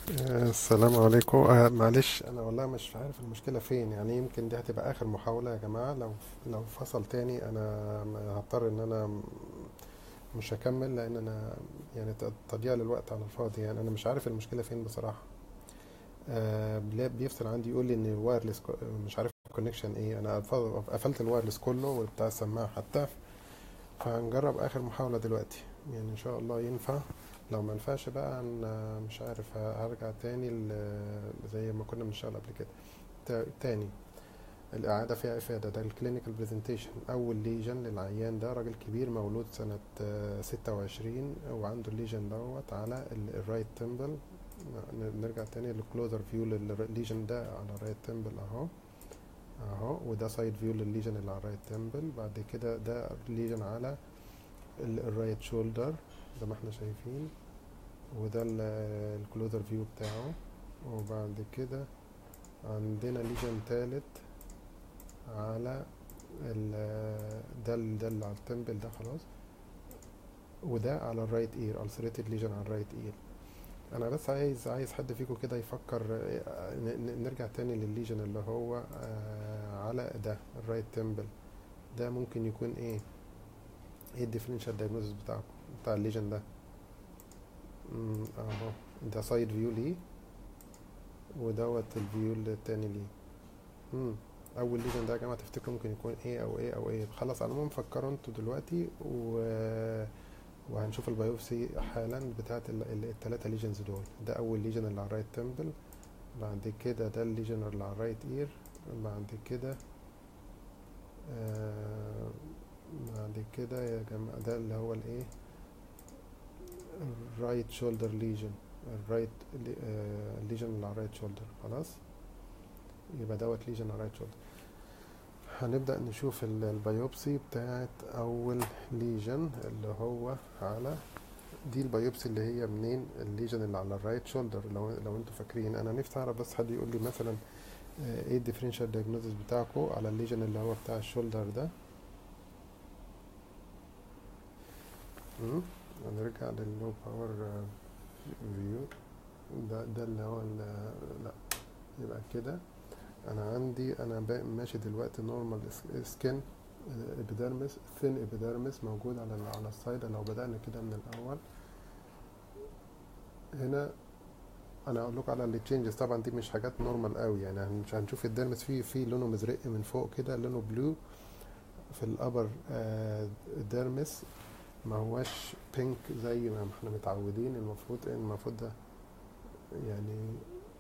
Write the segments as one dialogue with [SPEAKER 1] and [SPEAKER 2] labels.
[SPEAKER 1] آه، السلام عليكم آه معلش انا والله مش عارف المشكله فين يعني يمكن دي هتبقى اخر محاوله يا جماعه لو لو فصل تاني انا هضطر ان انا مش هكمل لان انا يعني ت- تضييع للوقت على الفاضي يعني انا مش عارف المشكله فين بصراحه آه بلا- بيفصل عندي يقول لي ان الوايرلس كو- مش عارف الكونكشن ايه انا قف- قفلت الوايرلس كله وبتاع السماعه حتى فهنجرب اخر محاوله دلوقتي يعني ان شاء الله ينفع لو ما نفعش بقى أنا مش عارف هرجع تاني ل- زي ما كنا بنشتغل قبل كده تا- تاني الإعادة فيها إفادة ده الكلينيكال برزنتيشن أول ليجن للعيان ده راجل كبير مولود سنة ستة وعشرين وعنده الليجن دوت على الرايت تمبل نرجع تاني للكلوزر فيو للليجن ده على الرايت تمبل أهو أهو وده سايد فيو للليجن اللي على الرايت تمبل بعد كده ده ليجن على الرايت شولدر زي ما احنا شايفين وده الكلوزر فيو بتاعه وبعد كده عندنا ليجن تالت على ال ده ال- ده اللي على التمبل ده خلاص وده على الرايت اير ulcerated ليجن على الرايت اير انا بس عايز عايز حد فيكم كده يفكر آه، ن- ن- نرجع تاني للليجن اللي هو آه، على ده الرايت تمبل ده ممكن يكون ايه ايه الديفرنشال دايجنوزس بتاعكم بتاع الليجن ده مم، اهو ده سايد فيو ليه ودوت الفيو التاني ليه مم. اول ليجن ده يا جماعه تفتكروا ممكن يكون ايه او ايه او ايه خلاص على العموم فكروا انتوا دلوقتي و... وهنشوف البيوبسي حالا بتاعت ال- ال- التلاتة ليجنز دول ده اول ليجن اللي على الرايت تمبل بعد كده ده الليجن اللي على الرايت اير بعد كده آه بعد كده يا جماعه ده اللي هو الايه الرايت شولدر ليجن الرايت ليجن اللي على الرايت شولدر خلاص يبقى دوت ليجن على الرايت شولدر هنبدأ نشوف ال- البيوبسي بتاعت أول ليجن اللي هو على دي البيوبسي اللي هي منين الليجن اللي على الرايت شولدر لو لو انتوا فاكرين انا نفسي اعرف بس حد يقول لي مثلا آه، ايه الديفرنشال دايجنوزس بتاعكم على الليجن اللي هو بتاع الشولدر ده مم. هنرجع لللو باور فيو ده ده اللي هو ال- لا يبقى كده انا عندي انا با- ماشي دلوقتي نورمال سكين ابيديرمس ثين ابيديرمس موجود على ال- على السايد لو بدأنا كده من الاول هنا انا اقول لكم على التشينجز طبعا دي مش حاجات نورمال قوي يعني هن- مش هنشوف الديرمس فيه فيه لونه مزرق من فوق كده لونه بلو في الابر ديرمس ما هواش بينك زي ما احنا متعودين المفروض المفروض ده يعني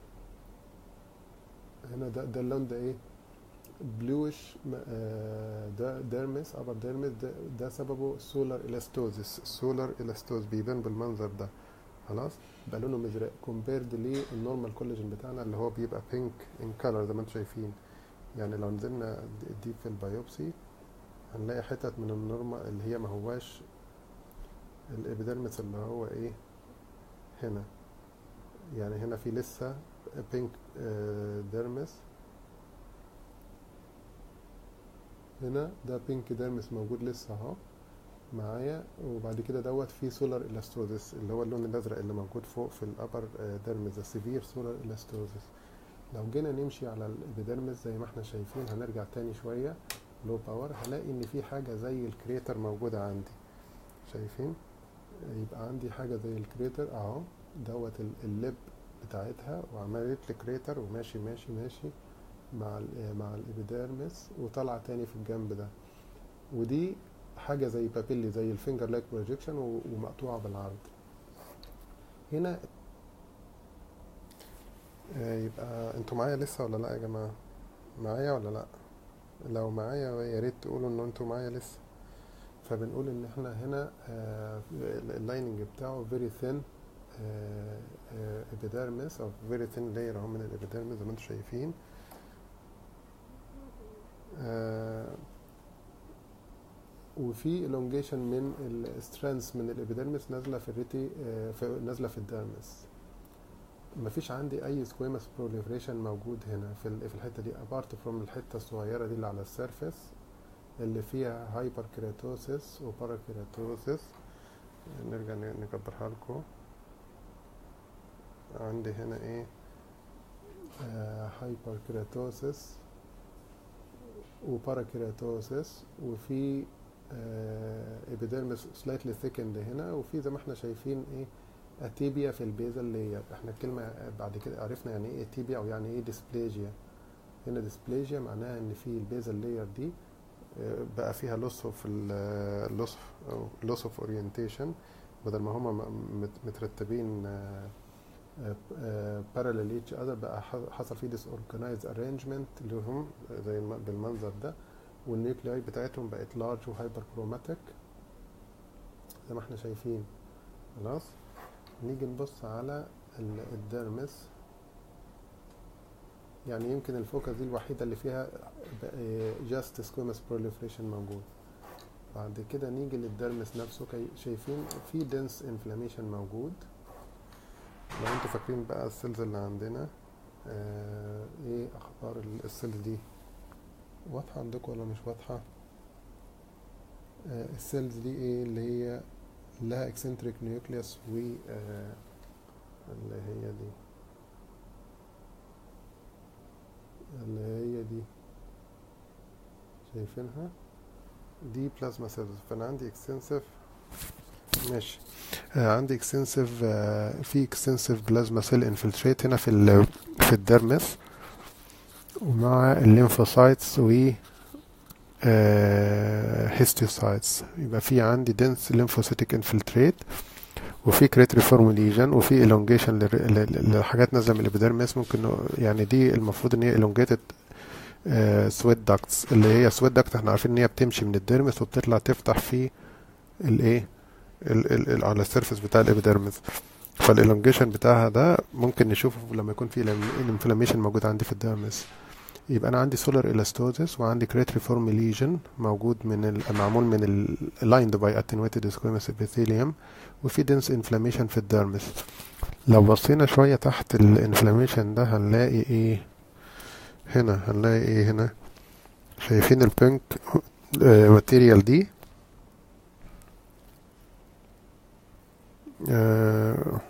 [SPEAKER 1] هنا ده ده اللون ده ايه بلوش ده ديرمس ابر ديرمس ده, ده سببه سولار الاستوزس سولار الاستوز بيبان بالمنظر ده خلاص بقى لونه مزرق كومبيرد للنورمال كولاجين بتاعنا اللي هو بيبقى بينك ان كلر زي ما انتم شايفين يعني لو نزلنا دي في البيوبسي هنلاقي حتت من النورمال اللي هي ما هواش الابيديرمس اللي هو ايه هنا يعني هنا في لسه بينك ديرمس هنا ده بينك ديرمس موجود لسه اهو معايا وبعد كده دوت في سولار الاستوزس اللي هو اللون الازرق اللي موجود فوق في الابر ديرمس ده سيفير سولار الاستوزس لو جينا نمشي على الابيديرمس زي ما احنا شايفين هنرجع تاني شويه لو باور هلاقي ان في حاجه زي الكريتر موجوده عندي شايفين يبقى عندي حاجه زي الكريتر اهو دوت ال- اللب بتاعتها وعملت لي كريتر وماشي ماشي ماشي مع ال مع الابيديرمس وطلع تاني في الجنب ده ودي حاجه زي بابيلي زي الفينجر لايك بروجيكشن ومقطوعه بالعرض هنا آه، يبقى انتوا معايا لسه ولا لا يا جماعه معايا ولا لا لو معايا يا ريت تقولوا ان انتوا معايا لسه فبنقول ان احنا هنا آه، اللايننج بتاعه فيري ثين ابيديرمس او فيري ثين لاير اهو من الابيديرمس زي ما انتم شايفين آه، وفي elongation من السترانس من الابيديرمس نازله في الريتي آه، في نازله في الديرمس مفيش عندي اي سكويمس proliferation موجود هنا في ال- في الحته دي apart from الحته الصغيره دي اللي على السيرفيس اللي فيها هايبر كيراتوسيس وباراكيراتوسيس نرجع ن- نكبرها لكم عندي هنا ايه هايبر كيراتوسيس وباراكيراتوسيس وفي ابيديرمس سلايتلي ثيكند هنا وفي زي ما احنا شايفين ايه اتيبيا في البيزل لاير احنا الكلمه بعد كده عرفنا يعني ايه اتيبيا او يعني ايه ديسبليجيا هنا ديسبليجيا معناها ان في البيزل لاير دي آه، بقى فيها لوس اوف لوس لوس اوف اورينتيشن بدل ما هما م- مت- مترتبين باراليل ايتش اذر بقى ح- حصل فيه ديس اورجنايز ارينجمنت لهم زي الم- بالمنظر ده والنيوكلياي بتاعتهم بقت لارج وهايبر كروماتيك زي ما احنا شايفين خلاص نيجي نبص على ال- الديرمس يعني يمكن الفوكس دي الوحيدة اللي فيها جاست سكويمس proliferation موجود بعد كده نيجي للدرمس نفسه كي شايفين في دنس انفلاميشن موجود لو انتوا فاكرين بقى السيلز اللي عندنا آه ايه اخبار ال- السيلز دي واضحة عندكم ولا مش واضحة آه السيلز دي ايه اللي هي لها اكسنتريك نيوكليوس و آه اللي هي دي اللي هي دي شايفينها دي بلازما سيلز فانا عندي اكستنسيف ماشي آه عندي اكستنسيف آه في اكستنسيف بلازما سيل انفلتريت هنا في ال في الدرمس ومع الليمفوسايتس و هيستيوسايتس يبقى في عندي دنس ليمفوسيتك انفلتريت وفي كريت ريفورم ليجن وفي الونجيشن لحاجات نازله من الابيدرمس ممكن نق- يعني دي المفروض ان هي elongated سويت داكتس اللي هي سويت داكت احنا عارفين ان هي بتمشي من الديرمس وبتطلع تفتح في الايه ال- ال- ال- على السيرفيس بتاع الابيدرمس فالالونجيشن بتاعها ده ممكن نشوفه لما يكون في الانفلاميشن موجود عندي في الديرمس يبقى انا عندي سولار الاستوزيس وعندي كريت ريفورم ليجن موجود من ال- معمول من اللايند باي اتنويتد سكويمس ابيثيليوم وفي دنس انفلاميشن في الديرمس لو بصينا شوية تحت الانفلاميشن ده هنلاقي ايه هنا هنلاقي ايه هنا شايفين البينك ماتيريال دي آه،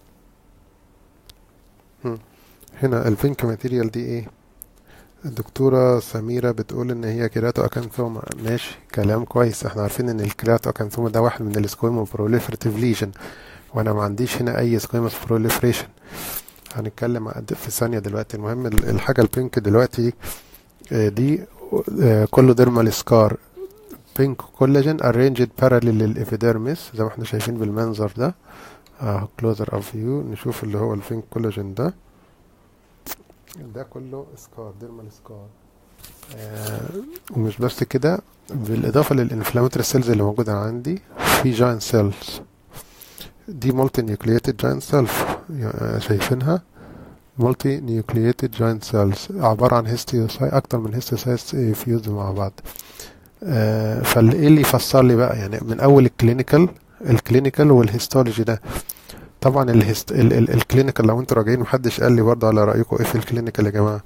[SPEAKER 1] هم. هنا البينك ماتيريال دي ايه الدكتورة سميرة بتقول ان هي كيراتو اكانثوما ماشي كلام كويس احنا عارفين ان الكيراتو اكانثوما ده واحد من السكويمو بروليفرتيف ليجن وانا ما عنديش هنا اي سكويموس بروليفريشن هنتكلم عن- في ثانية دلوقتي المهم ال- الحاجة البينك دلوقتي آه، دي كله ديرمال سكار بينك كولاجين ارينجد باراليل للإبيديرمس زي ما احنا شايفين بالمنظر ده اه كلوزر اوف فيو نشوف اللي هو البينك كولاجين ده ده كله سكار ديرمال سكار آه ومش بس كده بالإضافة للإنفلاماتوري سيلز اللي موجودة عندي في جاين سيلز دي مولتي نيوكلييتد جاين سيلز شايفينها مولتي نيوكلييتد جاين سيلز عبارة عن هيستيوساي أكتر من هيستيوسايتس فيوز مع بعض آه فايه اللي يفسر لي بقى يعني من أول الكلينيكال الكلينيكال والهيستولوجي ده طبعا الهست... ال... ال... الكلينيكال لو انتوا راجعين محدش قال لي برضه على رأيكم ايه في الكلينيكال يا جماعة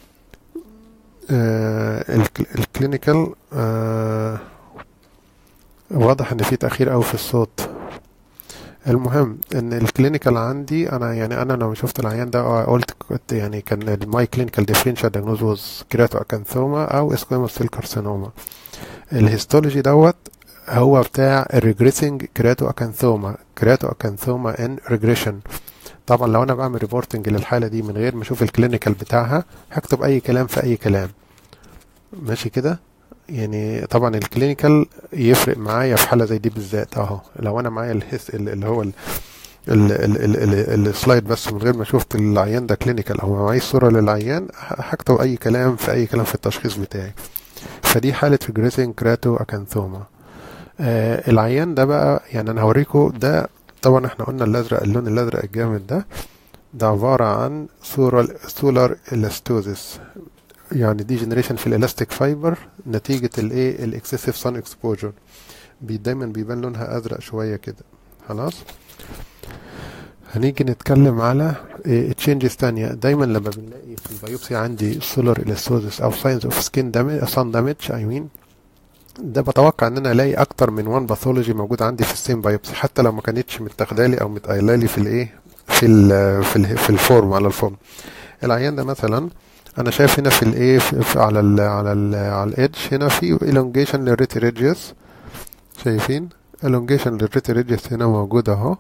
[SPEAKER 1] آه الك... الكلينيكال آه واضح ان في تأخير قوي في الصوت المهم ان الكلينيكال عندي انا يعني انا لما شفت العيان ده آه، قلت كنت يعني كان الماي كلينيكال ديفرنشال دياجنوز واز كيراتو اكانثوما او اسكويموس سيل كارسينوما الهيستولوجي دوت هو بتاع الريجريسنج كيراتو اكانثوما كيراتو اكانثوما ان ريجريشن طبعا لو انا بعمل ريبورتنج للحاله دي من غير ما اشوف الكلينيكال بتاعها هكتب اي كلام في اي كلام ماشي كده يعني طبعا الكلينيكال يفرق معايا في حاله زي دي بالذات اهو لو انا معايا الهس اللي هو ال ال ال ال ال السلايد بس من غير ما شفت العيان ده كلينيكال او معايا صوره للعيان ه- هكتب اي كلام في اي كلام في التشخيص بتاعي فدي حاله ريجريسنج كراتو اكانثوما آه العيان ده بقى يعني انا هوريكم ده طبعا احنا قلنا الازرق اللون الازرق الجامد ده ده عبارة عن سولار سولار الاستوزيس يعني دي جنريشن في الالاستيك فايبر نتيجة الايه الاكسسيف سان اكسبوجر بي دايما بيبان لونها ازرق شوية كده خلاص هنيجي نتكلم على تشينجز تانية دايما لما بنلاقي في البيوبسي عندي سولار الاستوزيس او ساينز اوف سكين دامج سان دامج اي مين ده بتوقع ان انا الاقي اكتر من وان باثولوجي موجود عندي في السيم بايوبسي حتى لو ما كانتش متاخدالي او متقايله لي في الايه في ال في ال في الفورم على الفورم العيان ده مثلا انا شايف هنا في الايه في- في- على ال على ال على الادج هنا في elongation للريتي ريدجز شايفين elongation للريتي ريدجز هنا موجود اهو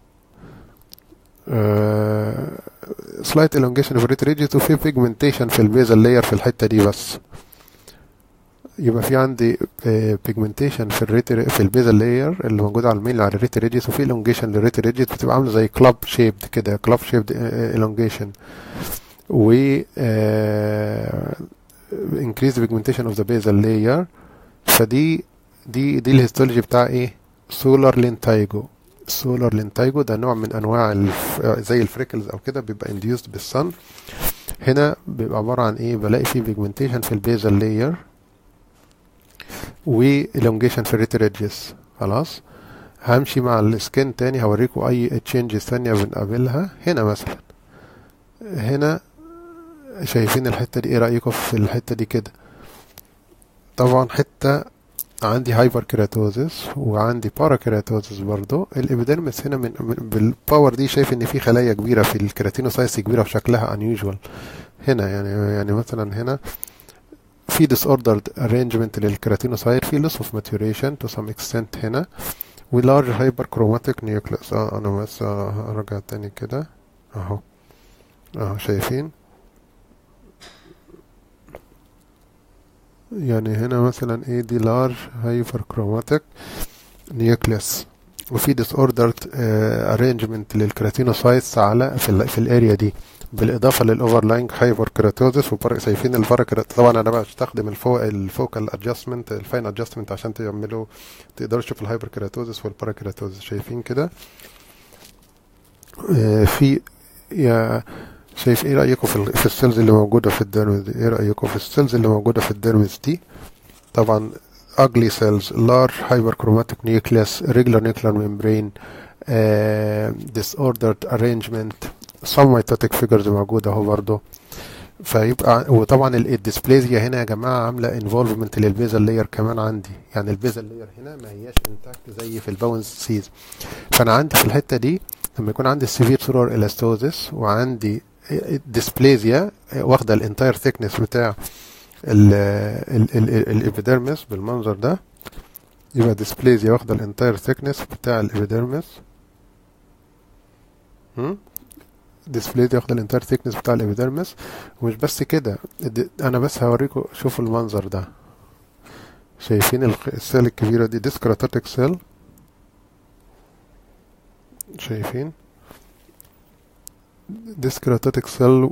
[SPEAKER 1] سلايت elongation في الريتي ريدجز وفي pigmentation في البيزل لاير في الحته دي بس يبقى في عندي بيجمنتيشن في الريتي في البيزل لاير اللي موجود على الميل على الريتي ريدجز وفي elongation للريتي ريدجز بتبقى عامله زي كلاب شيبد كده كلاب شيبد elongation و آه، increase pigmentation of the basal layer فدي دي دي الهيستولوجي بتاع ايه سولار لينتايجو سولار لينتايجو ده نوع من انواع الف... زي الفريكلز او كده بيبقى induced بالصن هنا بيبقى عبارة عن ايه بلاقي فيه pigmentation في البيزل لاير و elongation في الريتريدجز خلاص همشي مع السكين تاني هوريكم اي تشينجز تانية بنقابلها هنا مثلا هنا شايفين الحتة دي ايه رأيكم في الحتة دي كده طبعا حتة عندي هايبر كيراتوزس وعندي بارا كيراتوزس برضو الابيديرمس هنا من, من بالباور دي شايف ان في خلايا كبيرة في الكيراتينوسايتس كبيرة وشكلها unusual هنا يعني يعني مثلا هنا في disordered arrangement للكيراتينوسايت في loss of maturation to some extent هنا و large hyperchromatic nucleus اه انا بس آه، ارجع تاني كده اهو اهو شايفين يعني هنا مثلا ايه دي large hyperchromatic nucleus وفي disordered uh, arrangement للكراتينوسايتس على في ال في الاريا دي بالاضافه للاوفرلاينج هايبر كيراتوزس شايفين البارا طبعا انا بستخدم الفوق الفوكال ادجستمنت الفاين ادجستمنت عشان تعملوا تقدروا تشوفوا الهايبر كيراتوزس والبارا كيراتوزس شايفين كده آه، في يا شايف ايه رايكم في ال- في السيلز اللي موجوده في الديرمز دي ايه رايكم في السيلز اللي موجوده في الديرمز دي طبعا ugly cells large hyperchromatic nucleus regular nuclear membrane آه، disordered arrangement some mitotic figures موجودة اهو برضه فيبقى وطبعا ال- الديسبليزيا هنا يا جماعة عاملة انفولفمنت للبيزل لاير كمان عندي يعني البيزل لاير هنا ما هياش انتاكت زي في الباونز سيز فانا عندي في الحتة دي لما يكون عندي السيفير سولار الاستوزس وعندي ديسبليزيا واخدة الانتاير ثيكنس بتاع الابيديرمس بالمنظر ده يبقى ديسبليزيا واخدة الانتاير ثيكنس بتاع الابيديرمس ديسبليزيا واخدة الانتاير ثيكنس بتاع الابيديرمس ومش بس كده الد- انا بس هوريكم شوفوا المنظر ده شايفين الخ- السيل الكبيرة دي ديسكراتاتيك سيل شايفين ديسكراتاتيك سيل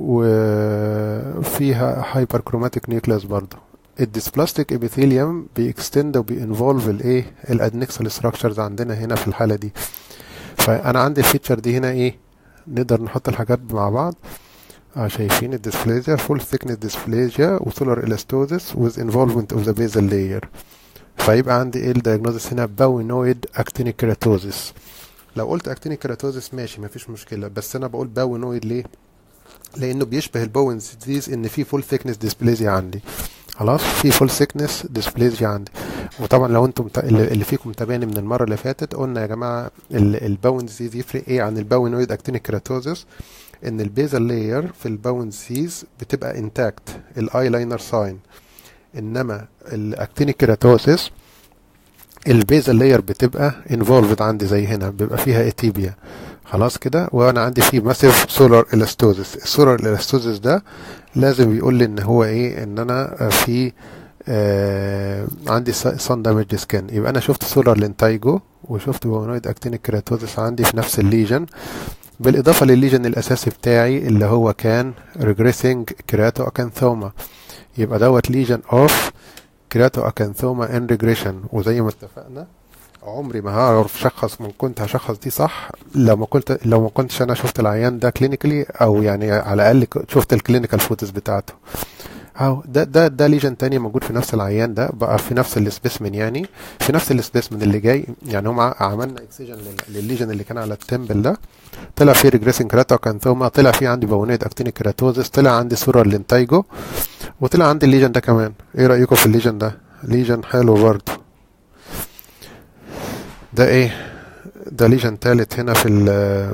[SPEAKER 1] وفيها هايبر كروماتيك نيوكلاس برضه الديسبلاستيك ابيثيليوم بيكستند وبينفولف الايه الادنكسال ستراكشرز عندنا هنا في الحاله دي فانا عندي الفيتشر دي هنا ايه نقدر نحط الحاجات مع بعض اه شايفين الديسبليزيا فول ثيكنس ديسبليزيا وسولار الاستوزس with involvement of the basal layer فيبقى عندي ايه الدايجنوزس هنا باوينويد اكتينيك كيراتوزس لو قلت اكتينيك كيراتوزس ماشي مفيش مشكله بس انا بقول باوينويد ليه لانه بيشبه البوينز ديز ان في فول ثيكنس ديسبليزيا عندي خلاص في فول ثيكنس ديسبليزيا عندي وطبعا لو انتم مت- اللي اللي فيكم متابعني من المره اللي فاتت قلنا يا جماعه الباونز ديز يفرق ايه عن الباوينويد اكتينيك كيراتوزس ان البيزل لاير في الباونز سيز بتبقى انتاكت الاي لاينر ساين انما الاكتينيك كيراتوزس البيزل لاير بتبقى انفولفد عندي زي هنا بيبقى فيها اتيبيا خلاص كده وانا عندي فيه ماسيف سولار الاستوزس السولار الاستوزس ده لازم يقول لي ان هو ايه ان انا في آه عندي سان دامج سكان يبقى انا شفت سولار لينتايجو وشفت بونويد اكتينيك كيراتوزس عندي في نفس الليجن بالاضافه للليجن الاساسي بتاعي اللي هو كان ريجريسنج كيراتو اكانثوما يبقى دوت ليجن اوف كيراتو اكانثوما ان ريجريشن وزي ما اتفقنا عمري ما هعرف شخص من كنت هشخص دي صح لو ما كنت لو ما كنتش انا شفت العيان ده كلينيكالي او يعني على الاقل ك- شفت الكلينيكال فوتس بتاعته اهو ده ده ده ليجن تاني موجود في نفس العيان ده بقى في نفس السبيسمن يعني في نفس السبيسمن اللي جاي يعني هم ع- عملنا اكسجن للليجن اللي كان على التمبل ده طلع فيه ريجريسنج كراتوكانثوما طلع فيه عندي بونيت اكتينيك كيراتوزس طلع عندي سورال لينتايجو وطلع عندي الليجن ده كمان ايه رايكم في الليجن ده ليجن حلو برضه ده ايه ده ليجن تالت هنا في ال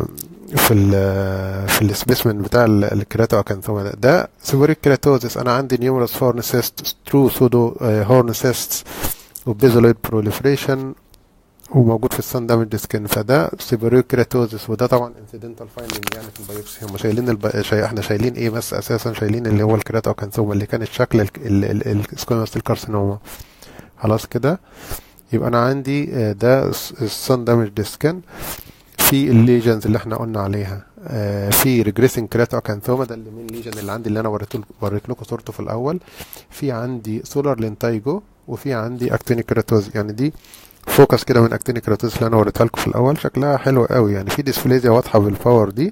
[SPEAKER 1] في ال في السبيسمن بتاع الكراتو اكانثوما ده ده سيبوريك كراتوزيس انا عندي نيومرس هورن سيست ترو سودو هورن سيست وبيزولويد بروليفريشن وموجود في السان دامج سكين فده سيبوريك كراتوزيس وده طبعا انسيدنتال فايندنج يعني في البيوبسي هم شايلين الب... شاي... احنا شايلين ايه بس اساسا شايلين اللي هو الكراتو اكانثوما اللي كانت شكل السكويموس الكارسينوما خلاص كده يبقى انا عندي ده السان دامج سكين في الليجنز اللي احنا قلنا عليها آه في ريجريسنج كراتو اكانثوما ده اللي من ليجن اللي عندي اللي انا وريته وريت لكم صورته في الاول في عندي سولار لينتايجو وفي عندي اكتينيك كراتوز يعني دي فوكس كده من اكتينيك كراتوز اللي انا وريتها لكم في الاول شكلها حلو قوي يعني في ديسفليزيا واضحه بالباور دي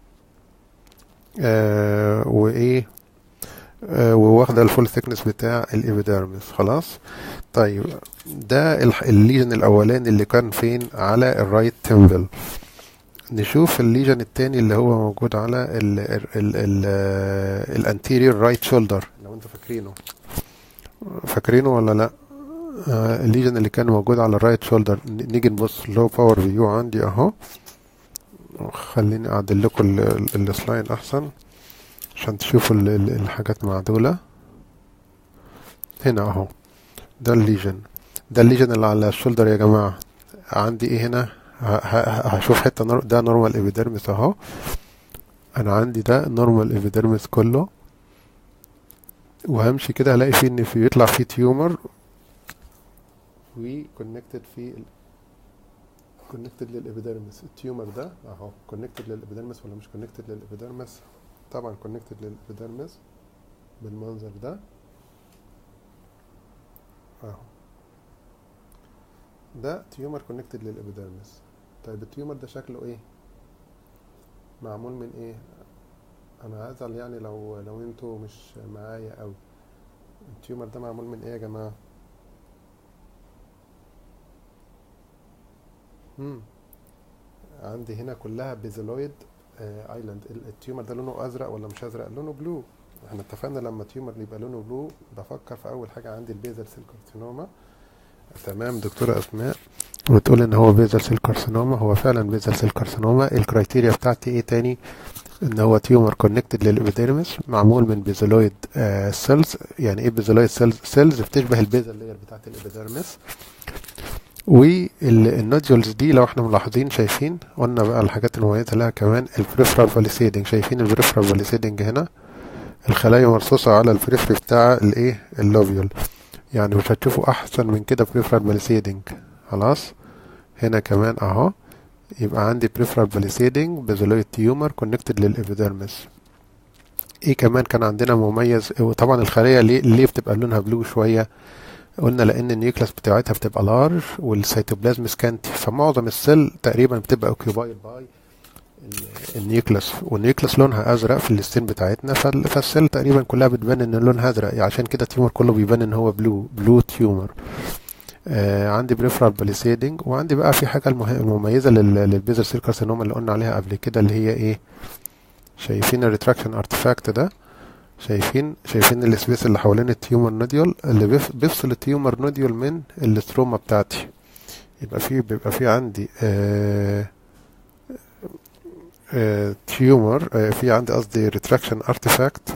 [SPEAKER 1] آه وايه آه وواخده الفول ثيكنس بتاع الابيديرمس خلاص طيب ده الليجن الاولاني اللي كان فين على الرايت تمبل نشوف الليجن التاني اللي هو موجود على ال ال ال ال الانتيريور رايت شولدر لو انتوا فاكرينه فاكرينه ولا لا آه الليجن اللي كان موجود على الرايت شولدر نيجي نبص لو باور فيو عندي اهو خليني اعدل لكم السلايد احسن عشان تشوفوا ال ال الحاجات معدولة هنا اهو ده الليجن ده الليجن اللي على الشولدر يا جماعة عندي ايه هنا هشوف حتة نور ده نورمال ايبيديرمس اهو انا عندي ده نورمال ايبيديرمس كله وهمشي كده هلاقي فيه ان في يطلع فيه تيومر وكونكتد في كونكتد للابيديرمس التيومر ده اهو كونكتد للابيديرمس ولا مش كونكتد للابيديرمس طبعا كونكتد للابيديرمس بالمنظر ده اهو ده تيومر كونكتد للابيديرمس طيب التيومر ده شكله ايه معمول من ايه انا هزعل يعني لو لو انتوا مش معايا قوي التيومر ده معمول من ايه يا جماعه امم عندي هنا كلها بيزلويد آه ايلاند التيومر ده لونه ازرق ولا مش ازرق لونه بلو احنا اتفقنا لما تيومر يبقى لونه بلو بفكر في اول حاجه عندي البيزل سيل كارسينوما تمام دكتوره اسماء وتقول ان هو بيزل سيل كارسينوما هو فعلا بيزل سيل كارسينوما الكرايتيريا بتاعتي ايه تاني ان هو تيومر كونكتد للابيديرمس معمول من بيزلويد آه سيلز يعني ايه بيزلويد سيلز سيلز بتشبه البيزل لاير بتاعت الابيديرمس والنوديولز دي لو احنا ملاحظين شايفين قلنا بقى الحاجات المميزه لها كمان البريفرال فاليسيدنج شايفين البريفرال فاليسيدنج هنا الخلايا مرصوصه على البريفري بتاع الايه اللوفيول يعني مش هتشوفوا احسن من كده بريفرال فاليسيدنج خلاص هنا كمان اهو يبقى عندي بريفرال فاليسيدنج بازولويد تيومر كونكتد للابيديرمس ايه كمان كان عندنا مميز وطبعا الخلايا ليه ليه بتبقى لونها بلو شويه قلنا لان النيوكلاس بتاعتها بتبقى لارج والسيتوبلازم سكانتي فمعظم السيل تقريبا بتبقى اوكيوبايد باي النيوكلاس والنيوكلاس لونها ازرق في الستين بتاعتنا فالسيل تقريبا كلها بتبان ان لونها ازرق عشان كده التيومر كله بيبان ان هو بلو بلو تيومر آه عندي بريفرال باليسيدنج وعندي بقى في حاجه المميزه للبيزل سيل كارسينوما اللي قلنا عليها قبل كده اللي هي ايه شايفين الريتراكشن ارتفاكت ده شايفين شايفين السبيس اللي حوالين التيومر نوديول اللي بيفصل التيومر نوديول من الاستروما بتاعتي يبقى في بيبقى في عندي آه آه تيومر آه في عندي قصدي ريتراكشن ارتفاكت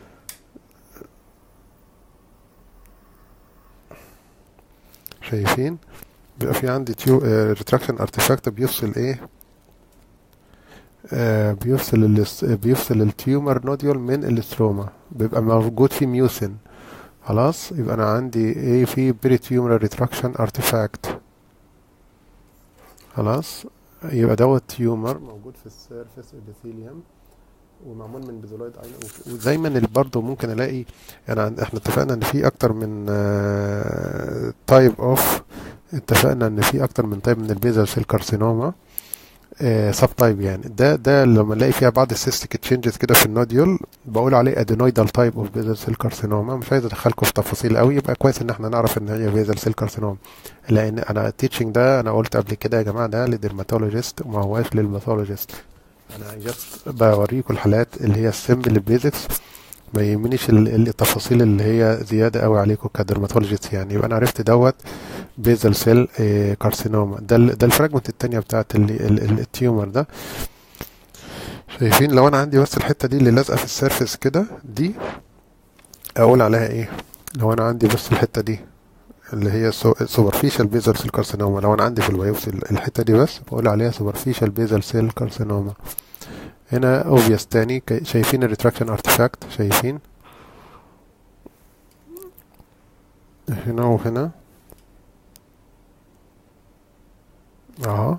[SPEAKER 1] شايفين بيبقى في عندي تيو ريتراكشن ارتفاكت بيفصل ايه آه بيفصل الاس... بيفصل التيومر نوديول من الاستروما بيبقى موجود فيه ميوسين خلاص يبقى انا عندي ايه في بري تيومر ريتراكشن ارتفاكت خلاص يبقى دوت تيومر موجود في السيرفيس ابيثيليوم ومعمول من بيزولويد ودايما برضه ممكن الاقي يعني احنا اتفقنا ان في اكتر من تايب اوف اتفقنا ان في اكتر من تايب من البيزل سيل كارسينوما سب تايب يعني ده ده لما الاقي فيها بعض السيستيك تشينجز كده في النوديول بقول عليه ادينويدال تايب اوف بيزل سيل كارسينوما مش عايز ادخلكم في تفاصيل قوي يبقى كويس ان احنا نعرف ان هي بيزل سيل كارسينوما لان انا التيتشنج ده انا قلت قبل كده يا جماعه ده للدرماتولوجيست وما هواش للباثولوجيست انا جست بوريكم الحالات اللي هي السمبل بيزكس ما يهمنيش التفاصيل اللي هي زياده قوي عليكم كدرماتولوجيست يعني يبقى انا عرفت دوت بيزل سيل كارسينوما ده ده الفراجمنت الثانيه بتاعت التيومر ده شايفين لو انا عندي بس الحته دي اللي لازقه في السيرفيس كده دي اقول عليها ايه لو انا عندي بس الحته دي اللي هي سوبرفيشال بيزل سيل كارسينوما لو انا عندي في البيوبسي الحته دي بس بقول عليها سوبرفيشال بيزل سيل كارسينوما هنا اوبيس تاني شايفين الريتراكشن ارتفاكت شايفين هنا وهنا اهو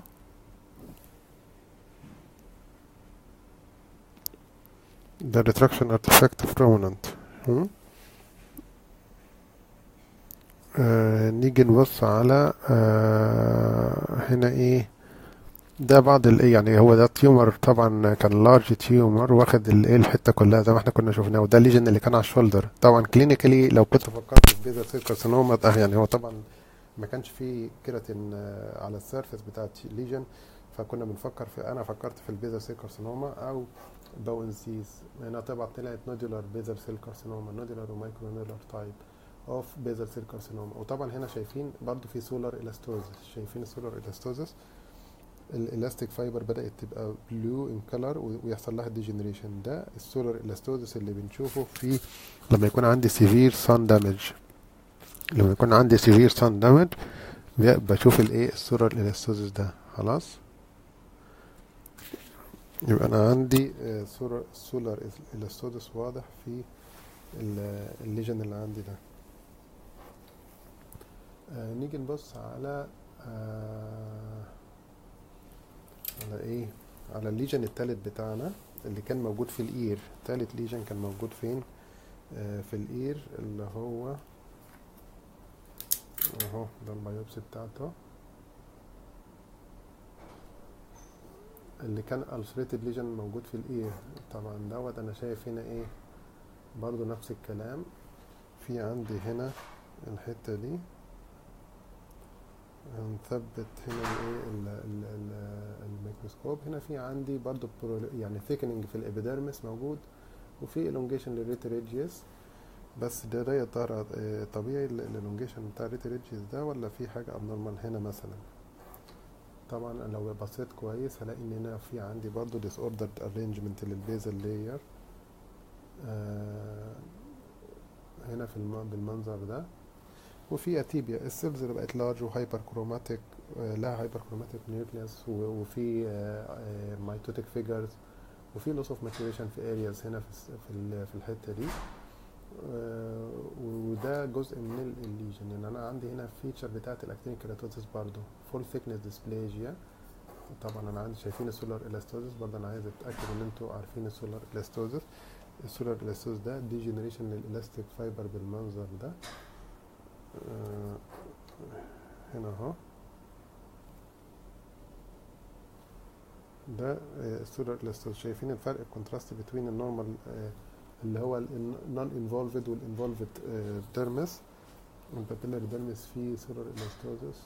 [SPEAKER 1] ده retraction artifact prominent آه نيجي نبص على آه هنا ايه ده بعض الايه يعني هو ده تيومر طبعا كان لارج تيومر واخد الايه الحته كلها زي ما احنا كنا شفناه وده الليجن اللي كان على الشولدر طبعا كلينيكالي لو كنت فكرت في بيزا سيل كارسينوما يعني هو طبعا ما كانش فيه كيراتين على السيرفيس بتاعت الليجن فكنا بنفكر في انا فكرت في البيزا سيل كارسينوما او باونسيز هنا طبعا طلعت نودولار بيزل سيل كارسينوما نودولار ومايكرو نودولار تايب اوف بيزل سيل كارسينوما وطبعا هنا شايفين برضو في سولار الاستوزس شايفين السولار الاستوزس الالاستيك فايبر بدات تبقى بلو ان كلر ويحصل لها ديجنريشن ده السولار الاستوزس اللي بنشوفه في لما يكون عندي سيفير سان دامج لما يكون عندي سيفير سان دامج بشوف الايه السولار الاستوزس ده خلاص يبقى انا عندي سولار سولار الاستودس واضح في الليجن اللي عندي ده آه نيجي نبص على آه على ايه على الليجن التالت بتاعنا اللي كان موجود في الاير تالت ليجن كان موجود فين آه في الاير اللي هو اهو ده البيوبسي بتاعته اللي كان ulcerated ليجن موجود في الايه طبعا دوت انا شايف هنا ايه برضو نفس الكلام في عندي هنا الحتة دي هنثبت هنا الايه الميكروسكوب هنا في عندي برضو يعني thickening في الابيديرمس موجود وفي elongation للريتريجيس بس ده ده يا ترى طبيعي الالونجيشن بتاع الريتريجيس ده ولا في حاجة abnormal هنا مثلا طبعا انا لو بصيت كويس هلاقي ان هنا في عندي برضو disordered arrangement للبيزل لاير آه هنا في الم... بالمنظر ده وفي اتيبيا السيلز اللي بقت لارج وهايبر كروماتيك آه لها هايبر كروماتيك نيوكليوس وفي مايتوتيك آه فيجرز وفي لوس اوف ماتيوريشن في ارياز هنا في في, في الحته دي آه وده جزء من الليجن يعني انا عندي هنا فيتشر بتاعت الاكتينيك كيراتوزيس برضو فول ثيكنس ديسبليجيا طبعا انا عندي شايفين السولار الاستوزيس برضه انا عايز اتاكد ان انتوا عارفين السولار الاستوزيس السولار الاستوزيس ده ديجنريشن للالاستيك فايبر بالمنظر ده آه هنا اهو ده السولار الاستوزيس شايفين الفرق الكونتراست بين النورمال اللي هو النون انفولفد والانفولفد ديرمس البابيلاري ديرمس فيه سولار الاستوزيس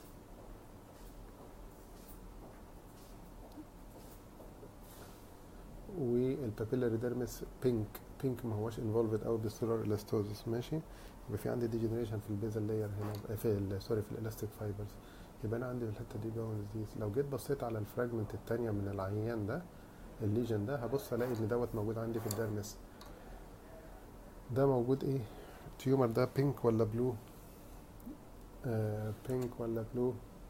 [SPEAKER 1] والبابيلاري ديرمس بينك بينك ما هوش انفولفد قوي بالسولار الاستوزيس ماشي يبقى في عندي ديجنريشن في البيزل لاير هنا في سوري في الالاستيك فايبرز يبقى انا عندي في الحته دي باونز ديز لو جيت بصيت على الفراجمنت الثانيه من العيان ده الليجن ده هبص الاقي ان دوت موجود عندي في الديرمس ده موجود ايه تيومر ده بينك ولا بلو آه بينك ولا بلو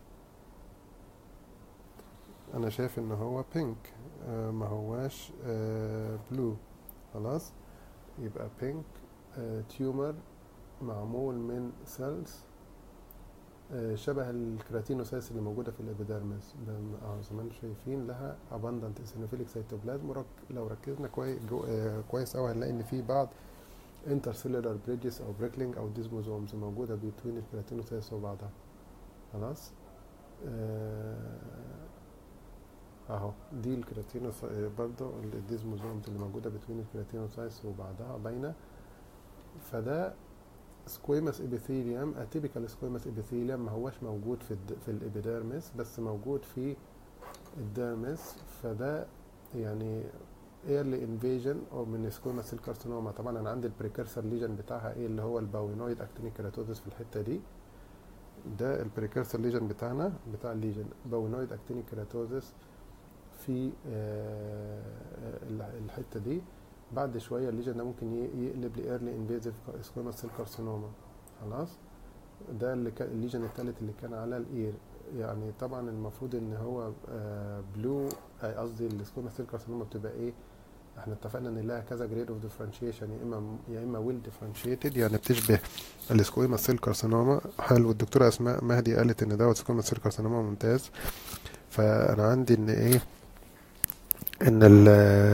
[SPEAKER 1] انا شايف ان هو بينك آه ما هواش آه بلو خلاص يبقى بينك آه تيومر معمول من سيلز آه شبه الكراتينوسايس اللي موجوده في الابيديرمس اه زي ما انتم شايفين لها اباندنت اسينوفيليك سيتوبلازم لو ركزنا كويس آه كويس قوي هنلاقي ان في بعض انترسيلولار بريدجز او بريكلينج او ديزموزومز موجوده بين الكراتينوسايس وبعضها خلاص آه اهو دي الكراتينوس برضو الديزموزومز اللي موجوده بين الكراتينوسايس وبعضها باينه فده سكويمس ابيثيليوم اتيبيكال سكويمس ابيثيليوم ما هوش موجود في الد... في الابيديرمس بس موجود في الديرمس فده يعني ايرلي انفيجن او من سكويمس سيل كارسينوما طبعا انا عندي البريكرسر ليجن بتاعها ايه اللي هو الباوينويد اكتينيك كيراتوزيس في الحته دي ده البريكرسر ليجن بتاعنا بتاع الليجن باوينويد اكتينيك كيراتوزيس في آه، ال- الحته دي بعد شويه الليجن ده ممكن ي- يقلب لايرلي انفيزيف سكويموس سيل كارسينوما خلاص ده اللي كان الليجن الثالث اللي كان على الاير يعني طبعا المفروض ان هو بلو قصدي السكويموس سيل كارسينوما بتبقى ايه احنا اتفقنا ان لها كذا جريد اوف ديفرنشيشن يا اما يا اما ويل ديفرنشيتد يعني بتشبه السكويما سيل كارسينوما حلو الدكتوره اسماء مهدي قالت ان دوت سكويما سيل كارسينوما ممتاز فانا عندي ان ايه ان ال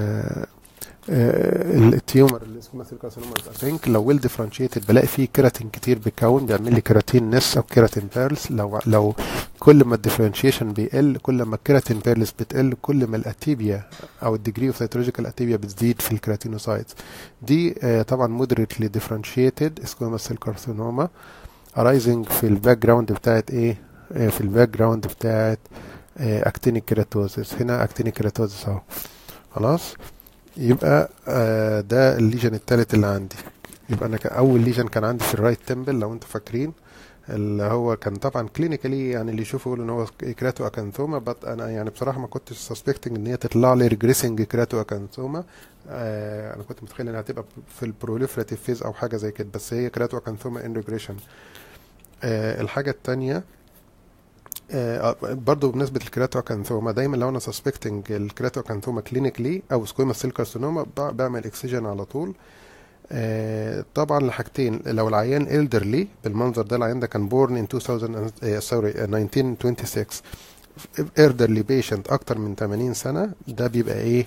[SPEAKER 1] التيومر اللي اسمه سيل كارسينوما بينك لو ويل ديفرنشيتد بلاقي فيه كيراتين كتير بيتكون بيعمل لي كيراتين نس او كيراتين بيرلز لو لو كل ما الديفرنشيشن بيقل كل ما الكيراتين بيرلز بتقل كل ما الاتيبيا او الديجري اوف سيتولوجيكال اتيبيا بتزيد في الكيراتينوسايتس دي آه، طبعا مودريتلي ديفرنشيتد سكويما سيل كارسينوما ارايزنج في الباك جراوند بتاعت ايه آه، في الباك جراوند بتاعت اكتينيك كيراتوزس هنا اكتينيك كيراتوزس اهو خلاص يبقى آه، ده الليجن التالت اللي عندي يبقى انا كان- اول ليجن كان عندي في الرايت تمبل لو انتوا فاكرين اللي هو كان طبعا كلينيكالي يعني اللي يشوفه يقول ان هو كراتو اكانثوما بس انا يعني بصراحه ما كنتش سسبكتنج ان هي تطلع لي ريجريسنج كراتو اكانثوما آه انا كنت متخيل انها هتبقى في البروليفراتيف فيز او حاجه زي كده بس هي كراتو اكانثوما ان ريجريشن آه الحاجه الثانيه آه برضو بالنسبه للكراتو اكانثوما دايما لو انا سسبكتنج الكراتو اكانثوما كلينيكلي او سكويما سيل كارسينوما بعمل اكسجين على طول آه، طبعا لحاجتين لو العيان elderly بالمنظر ده العيان ده كان بورن ان 2000 سوري 1926 elderly patient اكتر من 80 سنه ده بيبقى ايه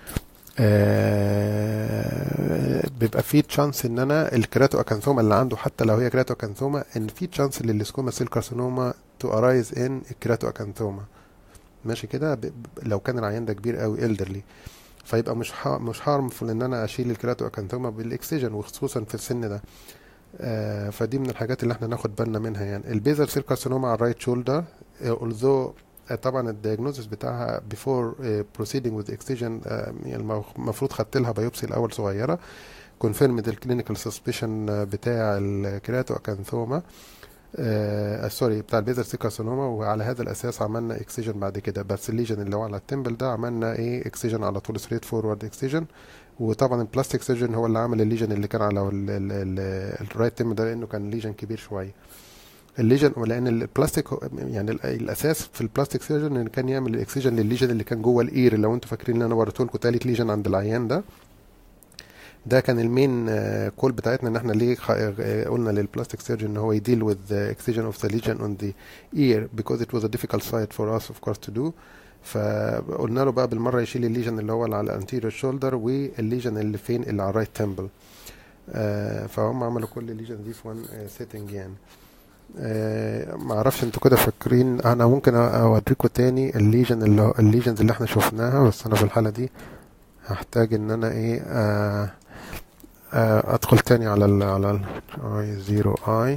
[SPEAKER 1] آه بيبقى في تشانس ان انا الكراتو اكانثوما اللي عنده حتى لو هي كراتو اكانثوما ان في تشانس للسكوما سيل كارسينوما تو ارايز ان الكراتو اكانثوما ماشي كده ب- ب- لو كان العيان ده كبير قوي elderly فيبقى مش ح... مش هارمفول ان انا اشيل الكراتو اكانثوما بالاكسجين وخصوصا في السن ده آه فدي من الحاجات اللي احنا ناخد بالنا منها يعني البيزل سيل كارسينوما على الرايت شولدر although آه، طبعا الدياجنوزس بتاعها before uh, proceeding with excision آه، يعني المف- المفروض خدت لها بايوبسي الاول صغيره confirmed الكلينيكال سسبشن بتاع الكراتو اكانثوما آه سوري بتاع البيزل سيل كارسينوما وعلى هذا الاساس عملنا اكسجين بعد كده بس الليجن اللي هو على التمبل ده عملنا ايه اكسجين على طول ستريت فورورد اكسجين وطبعا البلاستيك سيرجن هو اللي عمل الليجن اللي كان على الرايت تيم ده لانه كان ليجن كبير شويه الليجن لان البلاستيك هو- يعني ال- الاساس في البلاستيك سيرجن ان كان يعمل الاكسجين للليجن اللي كان جوه الاير لو انتوا فاكرين ان انا وريته لكم تالت ليجن عند العيان ده ده كان المين كول بتاعتنا ان احنا ليه خ- آه، قلنا للبلاستيك سيرجن ان هو يديل with the excision of the lesion on the ear because it was a difficult site for us of course to do فقلنا له بقى بالمره يشيل الليجن اللي هو اللي على الانتيريور شولدر والليجن اللي فين اللي على الرايت تمبل فهم عملوا كل الليجن دي في وان سيتنج يعني آه، ما اعرفش انتوا كده فاكرين انا ممكن أ- اوريكم تاني الليجن اللي الليجنز اللي احنا شفناها بس انا في الحاله دي هحتاج ان انا ايه آه آه ادخل تاني على ال على اي زيرو اي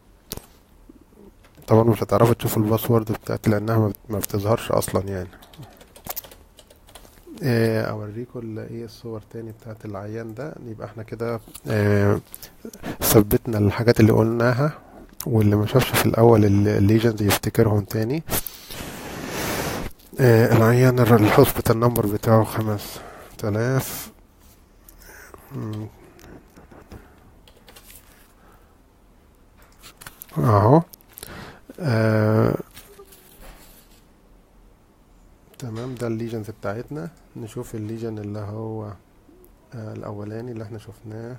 [SPEAKER 1] طبعا مش هتعرفوا تشوفوا الباسورد بتاعتي لانها ما بت- ما بتظهرش اصلا يعني آه، اوريكم ال- ايه الصور تاني بتاعت العيان ده يبقى احنا كده آه، ثبتنا الحاجات اللي قلناها واللي ما شافش في الاول الليجنز يفتكرهم تاني آه، العيان الر- الهوسبيتال نمبر بتاعه خمس تلاف مم. اهو آه، تمام ده الليجنز بتاعتنا نشوف الليجن اللي هو آه، الاولاني اللي احنا شفناه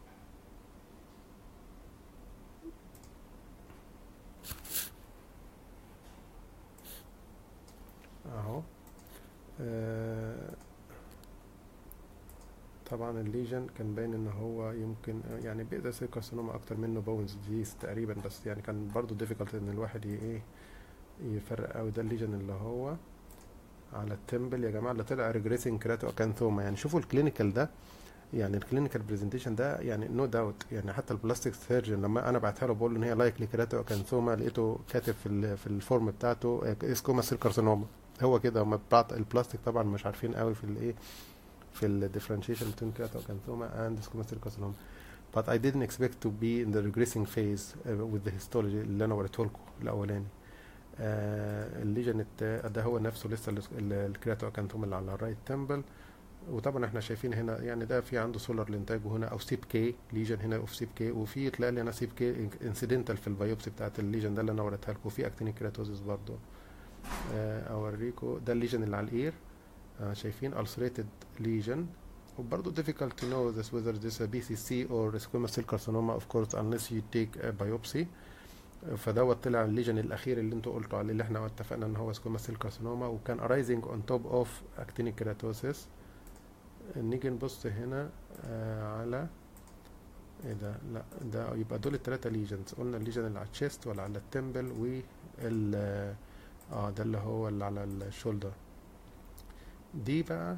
[SPEAKER 1] اهو آه، طبعا الليجن كان باين ان هو يمكن يعني بيقدر يصير كارسينوما اكتر منه بونز ديز تقريبا بس يعني كان برضو ديفيكالت ان الواحد ي- ايه يفرق قوي ده الليجن اللي هو على التمبل يا جماعه اللي طلع ريجريسنج كراتو اكانثوما يعني شوفوا الكلينيكال ده يعني الكلينيكال برزنتيشن ده يعني نو داوت يعني حتى البلاستيك سيرجن لما انا بعتها له بقول له ان هي لايكلي كراتو اكانثوما لقيته كاتب في ال- في الفورم بتاعته اسكوما سيل كارسينوما هو كده هما بعت البلاستيك طبعا مش عارفين قوي في الايه في الديفرنشيشن between keratoacanthoma and squamous cell carcinoma but I didn't expect to be in the regressing phase uh, with the histology اللي انا وريته لكم الاولاني آه الليجن التا- ده هو نفسه لسه الكرياتو اكانتوم اللي على الرايت تمبل وطبعا احنا شايفين هنا يعني ده في عنده سولار لانتاج هنا او سيب كي ليجن هنا اوف سيب كي وفي تلاقي لي انا سيب كي انسيدنتال في البيوبسي بتاعت الليجن ده اللي انا وريتها لكم وفي اكتينيك كرياتوزيس برضه آه، اوريكم ده الليجن اللي على الاير آه، شايفين ulcerated lesion وبرضه difficult to know this whether this is a BCC or squamous cell carcinoma of course unless you take a biopsy فدوت طلع الليجن الاخير اللي انتوا قلتوا عليه اللي احنا اتفقنا ان هو squamous cell carcinoma وكان arising on top of actinic keratosis نيجي نبص هنا آه على ايه ده لا ده يبقى دول التلاتة ليجنز قلنا الليجن اللي على الشيست ولا على التمبل وال اه ده اللي هو اللي على الشولدر دي بقى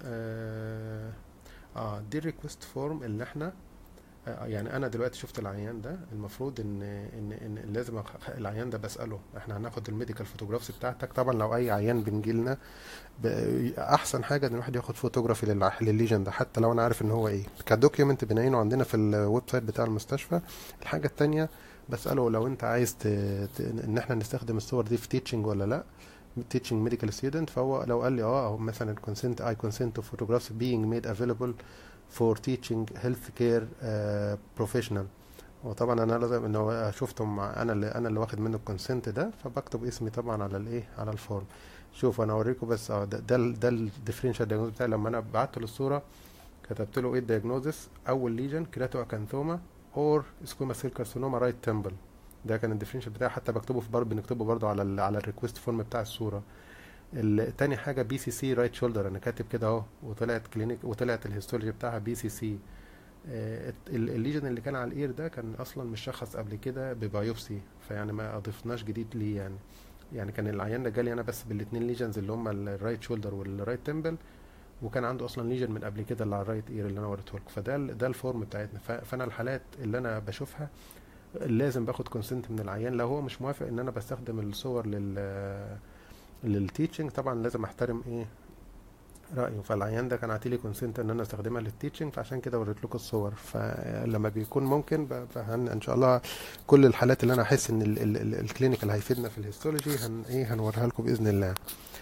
[SPEAKER 1] اه, آه دي الريكوست فورم اللي احنا آه يعني انا دلوقتي شفت العيان ده المفروض ان ان ان لازم أخ- العيان ده بساله احنا هناخد الميديكال فوتوغرافس بتاعتك طبعا لو اي عيان بنجيلنا ب- احسن حاجه ان الواحد ياخد فوتوغرافي للع- للليجن ده حتى لو انا عارف ان هو ايه كدوكيومنت بنعينه عندنا في الويب سايت بتاع المستشفى الحاجه التانية بساله لو انت عايز ت... ت... ان احنا نستخدم الصور دي في تيتشنج ولا لا تيتشنج ميديكال ستودنت فهو لو قال لي اه او مثلا consent I consent to photographs being made available for teaching healthcare uh, professional وطبعا انا لازم ان هو شفتهم مع انا اللي انا اللي واخد منه الكونسنت ده فبكتب اسمي طبعا على الايه على الفورم شوف انا اوريكم بس اه ده ده, ال- ده الديفرنشال دايجنوز بتاعي لما انا بعت له الصوره كتبت له ايه الدايجنوزس اول ليجن كراتو اكانثوما اور سكوما سيل كارسينوما رايت تمبل ده كان الديفرنشال بتاعي حتى بكتبه في برضه بنكتبه برضه على ال على الريكوست فورم بتاع الصوره ال- تاني حاجه بي سي سي رايت شولدر انا كاتب كده اهو وطلعت كلينيك وطلعت الهيستولوجي بتاعها بي سي سي الليجن اللي كان على الاير ده كان اصلا مشخص قبل كده ببايوبسي فيعني ما اضفناش جديد ليه يعني يعني كان العيان ده جالي انا بس بالاثنين ليجنز اللي هم الرايت شولدر والرايت تمبل وكان عنده اصلا ليجن من قبل كده اللي على الرايت اير اللي انا وريته لكم فده ال- ده الفورم بتاعتنا ف- فانا الحالات اللي انا بشوفها لازم باخد كونسنت من العيان لو هو مش موافق ان انا بستخدم الصور لل للتيتشنج طبعا لازم احترم ايه رأيه فالعيان ده كان عاطيلي كونسنت ان انا استخدمها للتيتشنج فعشان كده وريت لكم الصور فلما بيكون ممكن ب- فهن ان شاء الله كل الحالات اللي انا احس ان ال- ال- ال- الكلينيكال هيفيدنا في الهيستولوجي هن ايه هنوريها لكم باذن الله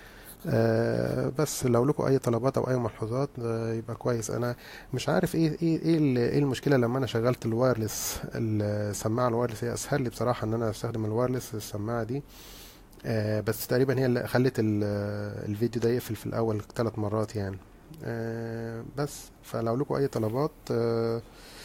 [SPEAKER 1] آه بس لو لكم اي طلبات او اي ملحوظات آه يبقى كويس انا مش عارف ايه ايه ايه, ال- إيه المشكله لما انا شغلت الوايرلس السماعه الوايرلس هي اسهل لي بصراحه ان انا استخدم الوايرلس السماعه دي آه بس تقريبا هي اللي خلت ال- الفيديو ده يقفل في الاول ثلاث مرات يعني آه بس فلو لكم اي طلبات آه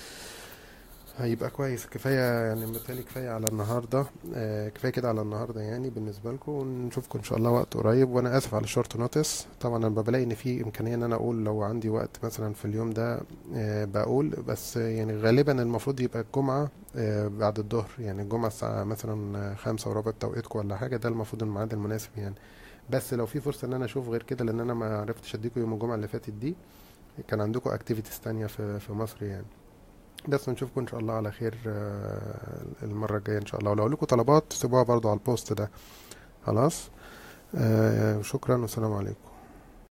[SPEAKER 1] هيبقى كويس كفايه يعني مثالي كفايه على النهارده آه كفايه كده على النهارده يعني بالنسبه لكم ونشوفكم ان شاء الله وقت قريب وانا اسف على الشورت نوتس طبعا انا بلاقي ان في امكانيه ان انا اقول لو عندي وقت مثلا في اليوم ده آه بقول بس يعني غالبا المفروض يبقى الجمعه آه بعد الظهر يعني الجمعه الساعه مثلا خمسة وربع بتوقيتكم ولا حاجه ده المفروض الميعاد المناسب يعني بس لو في فرصه ان انا اشوف غير كده لان انا ما عرفتش اديكم يوم الجمعه اللي فاتت دي كان عندكم اكتيفيتيز تانية في في مصر يعني بس نشوفكم ان شاء الله على خير آه، المره الجايه ان شاء الله ولو لكم طلبات سيبوها برضو على البوست ده خلاص آه، شكرا والسلام عليكم